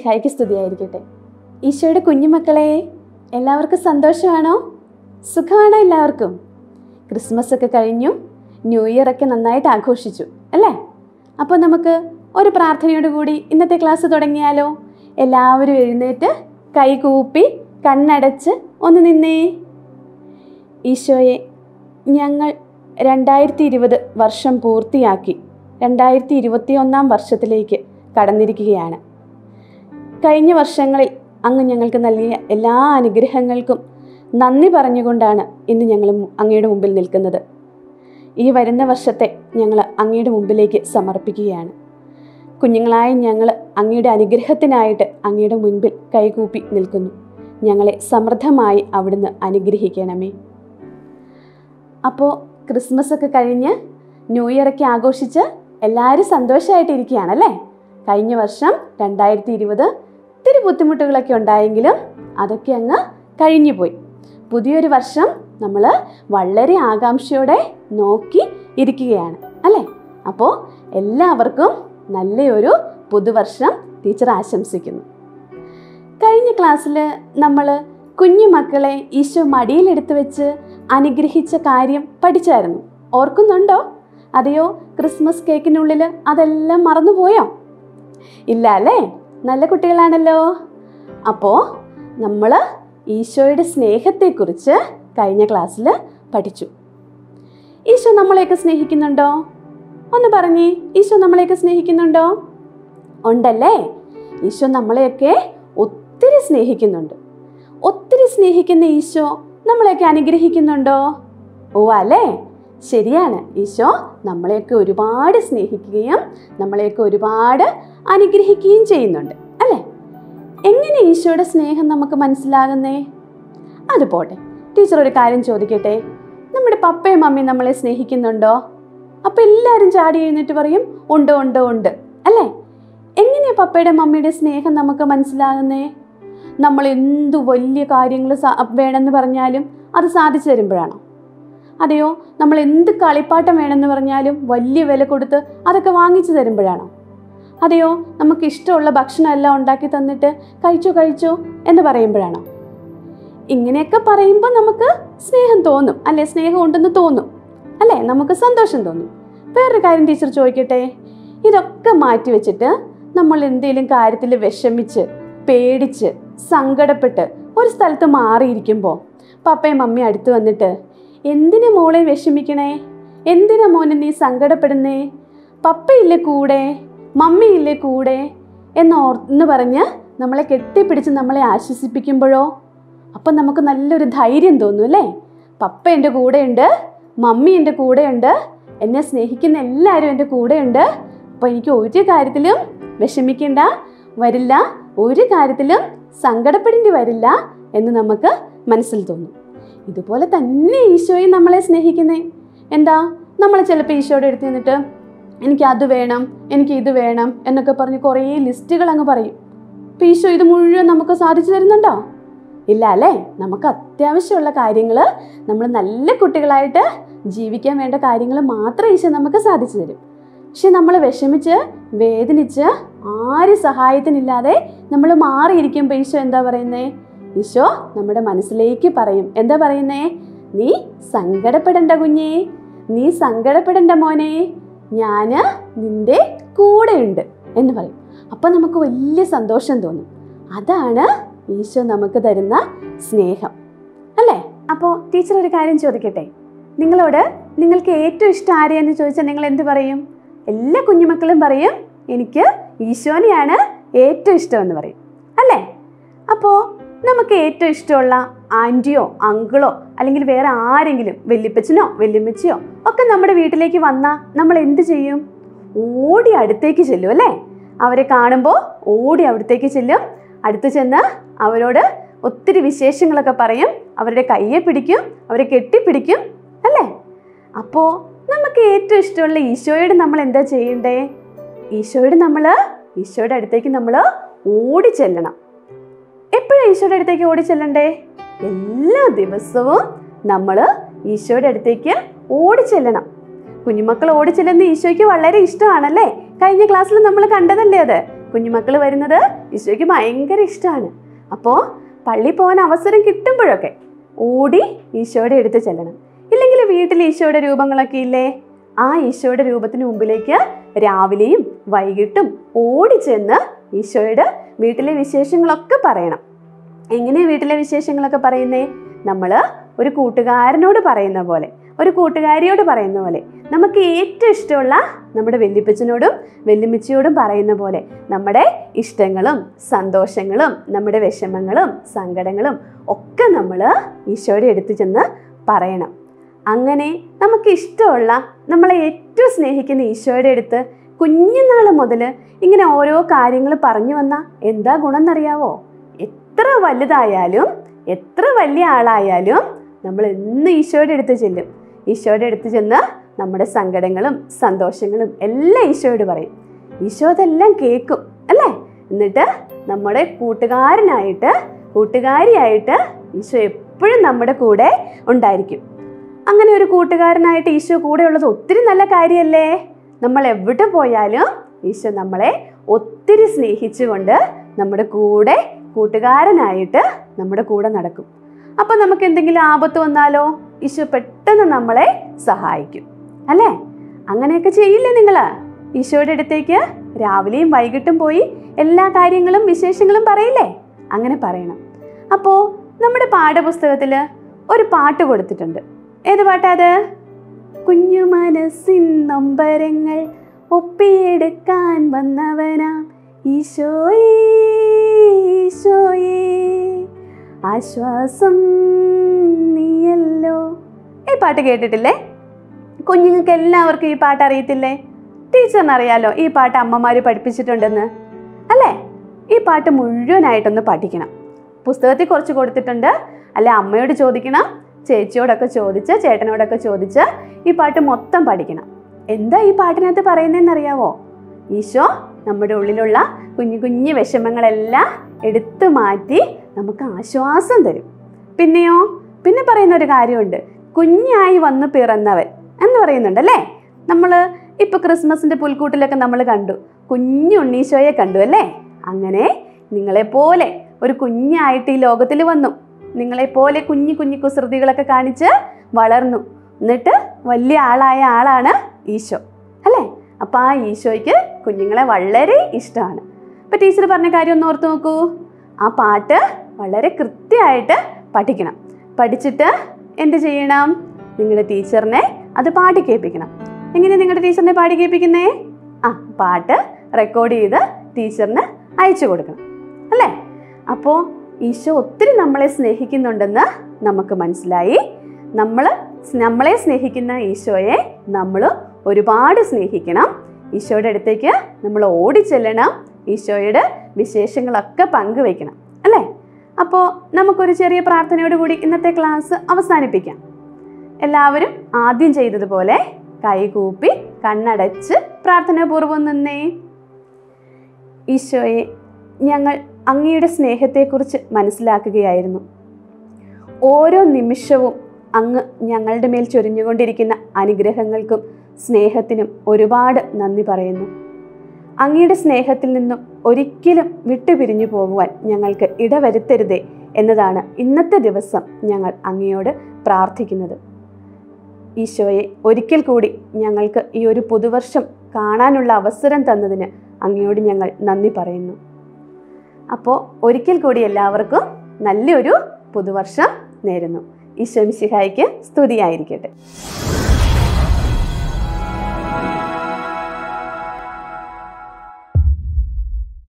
മിശിഹായ്ക്ക് സ്തുതിയായിരിക്കട്ടെ ഈശോയുടെ കുഞ്ഞുമക്കളെ എല്ലാവർക്കും സന്തോഷമാണോ സുഖമാണോ എല്ലാവർക്കും ക്രിസ്മസ് ഒക്കെ കഴിഞ്ഞു ന്യൂ ഇയർ ഒക്കെ നന്നായിട്ട് ആഘോഷിച്ചു അല്ലേ അപ്പോൾ നമുക്ക് ഒരു പ്രാർത്ഥനയോട് കൂടി ഇന്നത്തെ ക്ലാസ് തുടങ്ങിയാലോ എല്ലാവരും എഴുന്നേറ്റ് കൈകൂപ്പി കണ്ണടച്ച് ഒന്ന് നിന്നേ ഈശോയെ ഞങ്ങൾ രണ്ടായിരത്തി ഇരുപത് വർഷം പൂർത്തിയാക്കി രണ്ടായിരത്തി ഇരുപത്തി ഒന്നാം വർഷത്തിലേക്ക് കടന്നിരിക്കുകയാണ് കഴിഞ്ഞ വർഷങ്ങളിൽ അങ്ങ് ഞങ്ങൾക്ക് നൽകിയ എല്ലാ അനുഗ്രഹങ്ങൾക്കും നന്ദി പറഞ്ഞുകൊണ്ടാണ് ഇന്ന് ഞങ്ങൾ അങ്ങയുടെ മുമ്പിൽ നിൽക്കുന്നത് ഈ വരുന്ന വർഷത്തെ ഞങ്ങൾ അങ്ങയുടെ മുമ്പിലേക്ക് സമർപ്പിക്കുകയാണ് കുഞ്ഞുങ്ങളായ ഞങ്ങൾ അങ്ങയുടെ അനുഗ്രഹത്തിനായിട്ട് അങ്ങയുടെ മുൻപിൽ കൈകൂപ്പി നിൽക്കുന്നു ഞങ്ങളെ സമൃദ്ധമായി അവിടുന്ന് അനുഗ്രഹിക്കണമേ അപ്പോൾ ക്രിസ്മസ് ഒക്കെ കഴിഞ്ഞ് ന്യൂ ഇയർ ഒക്കെ ആഘോഷിച്ച് എല്ലാവരും സന്തോഷമായിട്ട് ഇരിക്കുകയാണല്ലേ കഴിഞ്ഞ വർഷം രണ്ടായിരത്തി ഇരുപത് ഇത്തിരി ബുദ്ധിമുട്ടുകളൊക്കെ ഉണ്ടായെങ്കിലും അതൊക്കെ അങ്ങ് കഴിഞ്ഞു പോയി പുതിയൊരു വർഷം നമ്മൾ വളരെ ആകാംക്ഷയോടെ നോക്കി ഇരിക്കുകയാണ് അല്ലേ അപ്പോൾ എല്ലാവർക്കും നല്ലൊരു പുതുവർഷം ടീച്ചർ ആശംസിക്കുന്നു കഴിഞ്ഞ ക്ലാസ്സിൽ നമ്മൾ കുഞ്ഞു മക്കളെ ഈശോ മടിയിലെടുത്ത് വെച്ച് അനുഗ്രഹിച്ച കാര്യം പഠിച്ചായിരുന്നു ഓർക്കുന്നുണ്ടോ അതെയോ ക്രിസ്മസ് കേക്കിനുള്ളിൽ അതെല്ലാം മറന്നുപോയോ ഇല്ല അല്ലേ നല്ല കുട്ടികളാണല്ലോ അപ്പോൾ നമ്മൾ ഈശോയുടെ സ്നേഹത്തെക്കുറിച്ച് കഴിഞ്ഞ ക്ലാസ്സിൽ പഠിച്ചു ഈശോ നമ്മളെയൊക്കെ സ്നേഹിക്കുന്നുണ്ടോ ഒന്ന് പറഞ്ഞേ ഈശോ നമ്മളെയൊക്കെ സ്നേഹിക്കുന്നുണ്ടോ ഉണ്ടല്ലേ ഈശോ നമ്മളെയൊക്കെ ഒത്തിരി സ്നേഹിക്കുന്നുണ്ട് ഒത്തിരി സ്നേഹിക്കുന്ന ഈശോ നമ്മളെയൊക്കെ അനുഗ്രഹിക്കുന്നുണ്ടോ ഓ അല്ലേ ശരിയാണ് ഈശോ നമ്മളെയൊക്കെ ഒരുപാട് സ്നേഹിക്കുകയും നമ്മളെയൊക്കെ ഒരുപാട് അനുഗ്രഹിക്കുകയും ചെയ്യുന്നുണ്ട് അല്ലേ എങ്ങനെ ഈശോയുടെ സ്നേഹം നമുക്ക് മനസ്സിലാകുന്നേ അത് പോട്ടെ ടീച്ചർ ഒരു കാര്യം ചോദിക്കട്ടെ നമ്മുടെ പപ്പയും മമ്മിയും നമ്മളെ സ്നേഹിക്കുന്നുണ്ടോ അപ്പം എല്ലാവരും ചാടി എഴുന്നേറ്റ് പറയും ഉണ്ട് ഉണ്ട് ഉണ്ട് അല്ലേ എങ്ങനെയാ പപ്പയുടെ മമ്മിയുടെ സ്നേഹം നമുക്ക് മനസ്സിലാകുന്നേ നമ്മൾ എന്തു വലിയ കാര്യങ്ങൾ വേണമെന്ന് പറഞ്ഞാലും അത് സാധിച്ചു തരുമ്പോഴാണോ അതെയോ നമ്മൾ എന്ത് കളിപ്പാട്ടം വേണമെന്ന് പറഞ്ഞാലും വലിയ വില കൊടുത്ത് അതൊക്കെ വാങ്ങിച്ചു തരുമ്പോഴാണോ അതെയോ നമുക്ക് ഇഷ്ടമുള്ള ഭക്ഷണം എല്ലാം ഉണ്ടാക്കി തന്നിട്ട് കഴിച്ചോ കഴിച്ചോ എന്ന് പറയുമ്പോഴാണോ ഇങ്ങനെയൊക്കെ പറയുമ്പോൾ നമുക്ക് സ്നേഹം തോന്നും അല്ലേ സ്നേഹം ഉണ്ടെന്ന് തോന്നും അല്ലേ നമുക്ക് സന്തോഷം തോന്നും വേറൊരു കാര്യം ടീച്ചർ ചോദിക്കട്ടെ ഇതൊക്കെ മാറ്റി വെച്ചിട്ട് നമ്മൾ എന്തെങ്കിലും കാര്യത്തിൽ വിഷമിച്ച് പേടിച്ച് സങ്കടപ്പെട്ട് ഒരു സ്ഥലത്ത് മാറിയിരിക്കുമ്പോൾ പപ്പയും മമ്മിയും അടുത്ത് വന്നിട്ട് എന്തിനാ മോളെ വിഷമിക്കണേ എന്തിനാ മോനെ നീ സങ്കടപ്പെടുന്നേ പപ്പയില്ലേ കൂടെ മമ്മിയില്ലേ കൂടെ എന്നോർ എന്ന് പറഞ്ഞ് നമ്മളെ കെട്ടിപ്പിടിച്ച് നമ്മളെ ആശ്വസിപ്പിക്കുമ്പോഴോ അപ്പം നമുക്ക് നല്ലൊരു ധൈര്യം തോന്നും അല്ലേ പപ്പ എൻ്റെ കൂടെയുണ്ട് മമ്മി എൻ്റെ കൂടെയുണ്ട് എന്നെ സ്നേഹിക്കുന്ന എല്ലാവരും എൻ്റെ കൂടെയുണ്ട് അപ്പോൾ എനിക്ക് ഒരു കാര്യത്തിലും വിഷമിക്കേണ്ട വരില്ല ഒരു കാര്യത്തിലും സങ്കടപ്പെടേണ്ടി വരില്ല എന്ന് നമുക്ക് മനസ്സിൽ തോന്നും ഇതുപോലെ തന്നെ ഈശോയും നമ്മളെ സ്നേഹിക്കുന്നേ എന്താ നമ്മൾ ചിലപ്പോൾ ഈശോയുടെ അടുത്ത് നിന്നിട്ട് എനിക്ക് അത് വേണം എനിക്ക് ഇത് വേണം എന്നൊക്കെ പറഞ്ഞ് കുറേ ലിസ്റ്റുകൾ അങ്ങ് പറയും അപ്പോൾ ഈശോ ഇത് മുഴുവൻ നമുക്ക് സാധിച്ചു തരുന്നുണ്ടോ ഇല്ല അല്ലേ നമുക്ക് അത്യാവശ്യമുള്ള കാര്യങ്ങൾ നമ്മൾ നല്ല കുട്ടികളായിട്ട് ജീവിക്കാൻ വേണ്ട കാര്യങ്ങൾ മാത്രം ഈശോ നമുക്ക് സാധിച്ചു തരും പക്ഷെ നമ്മൾ വിഷമിച്ച് വേദനിച്ച് ആരും സഹായത്തിനില്ലാതെ നമ്മൾ മാറിയിരിക്കുമ്പോൾ ഈശോ എന്താ പറയുന്നേ ഈശോ നമ്മുടെ മനസ്സിലേക്ക് പറയും എന്താ പറയുന്നേ നീ സങ്കടപ്പെടണ്ട കുഞ്ഞേ നീ സങ്കടപ്പെടണ്ട മോനെ ഞാൻ നിന്റെ കൂടെയുണ്ട് എന്ന് പറയും അപ്പം നമുക്ക് വലിയ സന്തോഷം തോന്നും അതാണ് ഈശോ നമുക്ക് തരുന്ന സ്നേഹം അല്ലേ അപ്പോൾ ടീച്ചർ ഒരു കാര്യം ചോദിക്കട്ടെ നിങ്ങളോട് നിങ്ങൾക്ക് ഏറ്റവും ഇഷ്ടം ആരെയെന്ന് ചോദിച്ചാൽ നിങ്ങൾ എന്ത് പറയും എല്ലാ കുഞ്ഞുമക്കളും പറയും എനിക്ക് ഈശോനെയാണ് ഏറ്റവും ഇഷ്ടമെന്ന് പറയും അല്ലേ അപ്പോൾ നമുക്ക് ഏറ്റവും ഇഷ്ടമുള്ള ആൻറ്റിയോ അങ്കിളോ അല്ലെങ്കിൽ വേറെ ആരെങ്കിലും വല്യപ്പച്ചനോ വല്യമ്മച്ചിയോ ഒക്കെ നമ്മുടെ വീട്ടിലേക്ക് വന്നാൽ നമ്മൾ എന്ത് ചെയ്യും ഓടി അടുത്തേക്ക് ചെല്ലും അല്ലേ അവരെ കാണുമ്പോൾ ഓടി അവിടത്തേക്ക് ചെല്ലും അടുത്ത് ചെന്ന് അവരോട് ഒത്തിരി വിശേഷങ്ങളൊക്കെ പറയും അവരുടെ കയ്യെ പിടിക്കും അവരെ കെട്ടിപ്പിടിക്കും അല്ലേ അപ്പോൾ നമുക്ക് ഏറ്റവും ഇഷ്ടമുള്ള ഈശോയോട് നമ്മൾ എന്താ ചെയ്യണ്ടേ ഈശോയോട് നമ്മൾ ഈശോയുടെ അടുത്തേക്ക് നമ്മൾ ഓടി ചെല്ലണം എപ്പോഴാണ് ഈശോയുടെ അടുത്തേക്ക് ഓടി ചെല്ലണ്ടേ എല്ലാ ദിവസവും നമ്മൾ ഈശോയുടെ അടുത്തേക്ക് ഓടി ചെല്ലണം കുഞ്ഞുമക്കൾ ഓടി ചെല്ലുന്ന ഈശോയ്ക്ക് വളരെ ഇഷ്ടമാണല്ലേ കഴിഞ്ഞ ക്ലാസ്സിൽ നമ്മൾ കണ്ടതല്ലേ അത് കുഞ്ഞുമക്കൾ വരുന്നത് ഈശോയ്ക്ക് ഭയങ്കര ഇഷ്ടമാണ് അപ്പോൾ പള്ളി പോകാൻ അവസരം കിട്ടുമ്പോഴൊക്കെ ഓടി ഈശോയുടെ അടുത്ത് ചെല്ലണം ഇല്ലെങ്കിൽ വീട്ടിൽ ഈശോയുടെ രൂപങ്ങളൊക്കെ ഇല്ലേ ആ ഈശോയുടെ രൂപത്തിന് മുമ്പിലേക്ക് രാവിലെയും വൈകിട്ടും ഓടി ചെന്ന് ഈശോയുടെ വീട്ടിലെ വിശേഷങ്ങളൊക്കെ പറയണം എങ്ങനെയാ വീട്ടിലെ വിശേഷങ്ങളൊക്കെ പറയുന്നേ നമ്മൾ ഒരു കൂട്ടുകാരനോട് പറയുന്ന പോലെ ഒരു കൂട്ടുകാരിയോട് പറയുന്ന പോലെ നമുക്ക് ഏറ്റവും ഇഷ്ടമുള്ള നമ്മുടെ വല്യപ്പച്ചനോടും വല്യമ്മച്ചിയോടും പറയുന്ന പോലെ നമ്മുടെ ഇഷ്ടങ്ങളും സന്തോഷങ്ങളും നമ്മുടെ വിഷമങ്ങളും സങ്കടങ്ങളും ഒക്കെ നമ്മൾ ഈശോയുടെ അടുത്ത് ചെന്ന് പറയണം അങ്ങനെ നമുക്ക് ഇഷ്ടമുള്ള നമ്മളെ ഏറ്റവും സ്നേഹിക്കുന്ന ഈശോയുടെ അടുത്ത് കുഞ്ഞുനാൾ മുതൽ ഇങ്ങനെ ഓരോ കാര്യങ്ങൾ പറഞ്ഞു വന്നാൽ എന്താ ഗുണം എന്നറിയാവോ എത്ര വലുതായാലും എത്ര വലിയ ആളായാലും നമ്മൾ എന്ന് ഈശോയുടെ അടുത്ത് ചെല്ലും ഈശോയുടെ അടുത്ത് ചെന്ന് നമ്മുടെ സങ്കടങ്ങളും സന്തോഷങ്ങളും എല്ലാം ഈശോയോട് പറയും ഈശോ അതെല്ലാം കേൾക്കും അല്ലേ എന്നിട്ട് നമ്മുടെ കൂട്ടുകാരനായിട്ട് കൂട്ടുകാരിയായിട്ട് ഈശോ എപ്പോഴും നമ്മുടെ കൂടെ ഉണ്ടായിരിക്കും അങ്ങനെ ഒരു കൂട്ടുകാരനായിട്ട് ഈശോ കൂടെ ഉള്ളത് ഒത്തിരി നല്ല കാര്യമല്ലേ നമ്മൾ എവിടെ പോയാലും ഈശോ നമ്മളെ ഒത്തിരി സ്നേഹിച്ചുകൊണ്ട് നമ്മുടെ കൂടെ കൂട്ടുകാരനായിട്ട് നമ്മുടെ കൂടെ നടക്കും അപ്പം നമുക്ക് എന്തെങ്കിലും ആപത്ത് വന്നാലോ ഈശോ പെട്ടെന്ന് നമ്മളെ സഹായിക്കും അല്ലേ അങ്ങനെയൊക്കെ ചെയ്യില്ലേ നിങ്ങൾ ഈശോയുടെ അടുത്തേക്ക് രാവിലെയും വൈകിട്ടും പോയി എല്ലാ കാര്യങ്ങളും വിശേഷങ്ങളും പറയില്ലേ അങ്ങനെ പറയണം അപ്പോൾ നമ്മുടെ പാഠപുസ്തകത്തിൽ ഒരു പാട്ട് കൊടുത്തിട്ടുണ്ട് ഏത് പാട്ടാ അത് കുഞ്ഞു മനസ്സിൻ നൊമ്പരങ്ങൾ ഒപ്പിയെടുക്കാൻ വന്നവനാം ഈശോയേ ഈശോയേ ആശ്വാസം നീയല്ലോ ഈ പാട്ട് കേട്ടിട്ടില്ലേ കുഞ്ഞുങ്ങൾക്ക് എല്ലാവർക്കും ഈ പാട്ട് അറിയത്തില്ലേ ടീച്ചറിന് അറിയാലോ ഈ പാട്ട് അമ്മമാർ പഠിപ്പിച്ചിട്ടുണ്ടെന്ന് അല്ലേ ഈ പാട്ട് മുഴുവനായിട്ടൊന്ന് പഠിക്കണം പുസ്തകത്തിൽ കുറച്ച് കൊടുത്തിട്ടുണ്ട് അല്ലെ അമ്മയോട് ചോദിക്കണം ചേച്ചിയോടൊക്കെ ചോദിച്ച് ചേട്ടനോടൊക്കെ ചോദിച്ച് ഈ പാട്ട് മൊത്തം പഠിക്കണം എന്താ ഈ പാട്ടിനകത്ത് പറയുന്നതെന്ന് അറിയാവോ ഈശോ നമ്മുടെ ഉള്ളിലുള്ള കുഞ്ഞു കുഞ്ഞു വിഷമങ്ങളെല്ലാം എടുത്തു മാറ്റി നമുക്ക് ആശ്വാസം തരും പിന്നെയോ പിന്നെ പറയുന്ന ഒരു കാര്യമുണ്ട് കുഞ്ഞായി വന്ന് പിറന്നവൻ എന്ന് പറയുന്നുണ്ട് അല്ലേ നമ്മൾ ഇപ്പോൾ ക്രിസ്മസിൻ്റെ പുൽക്കൂട്ടിലൊക്കെ നമ്മൾ കണ്ടു കുഞ്ഞു ഉണ്ണീശോയെ കണ്ടു അല്ലേ അങ്ങനെ നിങ്ങളെപ്പോലെ ഒരു കുഞ്ഞായിട്ട് ഈ ലോകത്തിൽ വന്നു നിങ്ങളെപ്പോലെ കുഞ്ഞു കുഞ്ഞു കുസൃതികളൊക്കെ കാണിച്ച് വളർന്നു എന്നിട്ട് വലിയ ആളായ ആളാണ് ഈശോ അല്ലേ അപ്പം ആ ഈശോയ്ക്ക് കുഞ്ഞുങ്ങളെ വളരെ ഇഷ്ടമാണ് അപ്പം ടീച്ചർ പറഞ്ഞ കാര്യം ഒന്ന് ഓർത്ത് നോക്കൂ ആ പാട്ട് വളരെ കൃത്യമായിട്ട് പഠിക്കണം പഠിച്ചിട്ട് എന്ത് ചെയ്യണം നിങ്ങളുടെ ടീച്ചറിനെ അത് പാടി കേൾപ്പിക്കണം എങ്ങനെ നിങ്ങളുടെ ടീച്ചറിനെ പാടി കേൾപ്പിക്കുന്നേ ആ പാട്ട് റെക്കോർഡ് ചെയ്ത് ടീച്ചറിന് അയച്ചു കൊടുക്കണം അല്ലേ അപ്പോൾ ഈശോ ഒത്തിരി നമ്മളെ സ്നേഹിക്കുന്നുണ്ടെന്ന് നമുക്ക് മനസ്സിലായി നമ്മൾ നമ്മളെ സ്നേഹിക്കുന്ന ഈശോയെ നമ്മൾ ഒരുപാട് സ്നേഹിക്കണം ഈശോയുടെ അടുത്തേക്ക് നമ്മൾ ഓടിച്ചെല്ലണം ഈശോയുടെ വിശേഷങ്ങളൊക്കെ പങ്കുവയ്ക്കണം അല്ലേ അപ്പോൾ നമുക്കൊരു ചെറിയ പ്രാർത്ഥനയോട് കൂടി ഇന്നത്തെ ക്ലാസ് അവസാനിപ്പിക്കാം എല്ലാവരും ആദ്യം ചെയ്തതുപോലെ കൈകൂപ്പി കണ്ണടച്ച് പ്രാർത്ഥനാപൂർവ്വം നിന്നേ ഈശോയെ ഞങ്ങൾ അങ്ങയുടെ സ്നേഹത്തെക്കുറിച്ച് മനസ്സിലാക്കുകയായിരുന്നു ഓരോ നിമിഷവും അങ്ങ് ഞങ്ങളുടെ മേൽ ചൊരിഞ്ഞുകൊണ്ടിരിക്കുന്ന അനുഗ്രഹങ്ങൾക്കും സ്നേഹത്തിനും ഒരുപാട് നന്ദി പറയുന്നു അങ്ങയുടെ സ്നേഹത്തിൽ നിന്നും ഒരിക്കലും വിട്ടുപിരിഞ്ഞു പോകുവാൻ ഞങ്ങൾക്ക് ഇടവരുത്തരുതേ എന്നതാണ് ഇന്നത്തെ ദിവസം ഞങ്ങൾ അങ്ങയോട് പ്രാർത്ഥിക്കുന്നത് ഈശോയെ ഒരിക്കൽ കൂടി ഞങ്ങൾക്ക് ഈ ഒരു പുതുവർഷം കാണാനുള്ള അവസരം തന്നതിന് അങ്ങയോട് ഞങ്ങൾ നന്ദി പറയുന്നു അപ്പോൾ ഒരിക്കൽ കൂടി എല്ലാവർക്കും നല്ലൊരു പുതുവർഷം നേരുന്നു ഈശോ മിശിഹായ്ക്ക് സ്തുതിയായിരിക്കട്ടെ